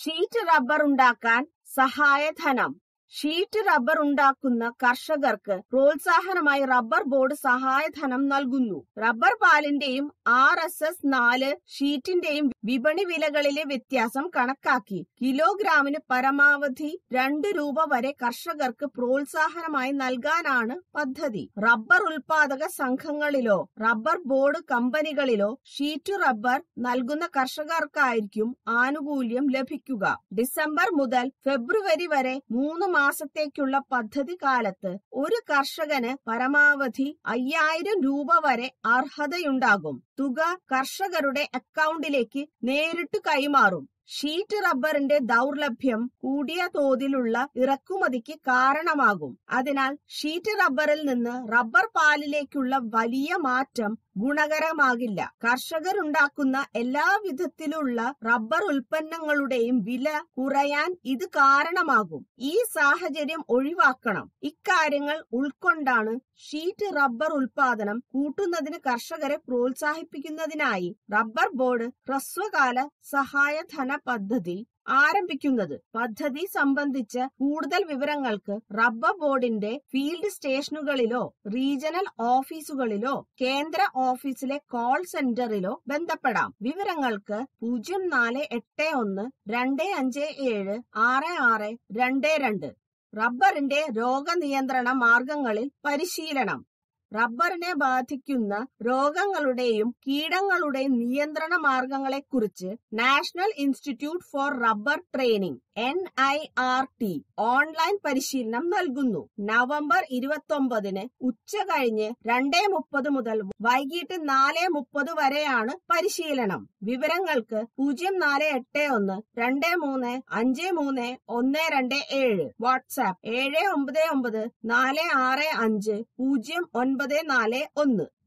sheet rubber ഉണ്ടാക്കാൻ സഹായധനം sheet rubber ഉണ്ടാക്കുന്ന കർഷകർക്ക് പ്രോത്സാഹനമായി റബ്ബർ ബോർഡ് സഹായധനം നൽകുന്നു റബ്ബർ പാലിന്റെയും ആർ എസ് എസ് നാല് ഷീറ്റിന്റെയും വിപണി വിലകളിലെ വ്യത്യാസം കണക്കാക്കി കിലോഗ്രാമിന് പരമാവധി രണ്ട് രൂപ വരെ കർഷകർക്ക് പ്രോത്സാഹനമായി നൽകാനാണ് പദ്ധതി റബ്ബർ ഉൽപാദക സംഘങ്ങളിലോ റബ്ബർ ബോർഡ് കമ്പനികളിലോ ഷീറ്റ് റബ്ബർ നൽകുന്ന കർഷകർക്കായിരിക്കും ആനുകൂല്യം ലഭിക്കുക ഡിസംബർ മുതൽ ഫെബ്രുവരി വരെ മൂന്ന് മാസത്തേക്കുള്ള പദ്ധതി കാലത്ത് ഒരു കർഷകന് പരമാവധി അയ്യായിരം രൂപ വരെ അർഹതയുണ്ടാകും തുക കർഷകരുടെ അക്കൗണ്ടിലേക്ക് നേരിട്ട് കൈമാറും ഷീറ്റ് റബ്ബറിന്റെ ദൗർലഭ്യം കൂടിയ തോതിലുള്ള ഇറക്കുമതിക്ക് കാരണമാകും അതിനാൽ ഷീറ്റ് റബ്ബറിൽ നിന്ന് റബ്ബർ പാലിലേക്കുള്ള വലിയ മാറ്റം ഗുണകരമാകില്ല കർഷകരുണ്ടാക്കുന്ന എല്ലാ വിധത്തിലുള്ള റബ്ബർ ഉൽപ്പന്നങ്ങളുടെയും വില കുറയാൻ ഇത് കാരണമാകും ഈ സാഹചര്യം ഒഴിവാക്കണം ഇക്കാര്യങ്ങൾ ഉൾക്കൊണ്ടാണ് ഷീറ്റ് റബ്ബർ ഉൽപാദനം കൂട്ടുന്നതിന് കർഷകരെ പ്രോത്സാഹിപ്പിക്കുന്നതിനായി റബ്ബർ ബോർഡ് ഹ്രസ്വകാല സഹായധന പദ്ധതി ആരംഭിക്കുന്നത് പദ്ധതി സംബന്ധിച്ച കൂടുതൽ വിവരങ്ങൾക്ക് റബ്ബർ ബോർഡിന്റെ ഫീൽഡ് സ്റ്റേഷനുകളിലോ റീജിയണൽ ഓഫീസുകളിലോ കേന്ദ്ര ഓഫീസിലെ കോൾ സെന്ററിലോ ബന്ധപ്പെടാം വിവരങ്ങൾക്ക് പൂജ്യം നാല് എട്ട് ഒന്ന് രണ്ട് അഞ്ച് ഏഴ് ആറ് ആറ് രണ്ട് രണ്ട് റബ്ബറിന്റെ രോഗനിയന്ത്രണ മാർഗങ്ങളിൽ പരിശീലനം റബ്ബറിനെ ബാധിക്കുന്ന രോഗങ്ങളുടെയും കീടങ്ങളുടെയും നിയന്ത്രണ മാർഗങ്ങളെക്കുറിച്ച് national institute for rubber training N I R T online പരിശീലനം നൽകുന്നു നവംബർ ഇരുപത്തൊമ്പതിന് ഉച്ച കഴിഞ്ഞ് രണ്ടേ മുപ്പത് മുതൽ വൈകിട്ട് നാല് മുപ്പത് വരെയാണ് പരിശീലനം വിവരങ്ങൾക്ക് പൂജ്യം നാല് എട്ട് ഒന്ന് രണ്ട് മൂന്ന് അഞ്ച് മൂന്ന് ഒന്ന് രണ്ട് ഏഴ് വാട്സാപ്പ് ഏഴ് ഒമ്പത് ഒമ്പത് നാല് ആറ് അഞ്ച് പൂജ്യം ഒൻപത് നാല് ഒന്ന്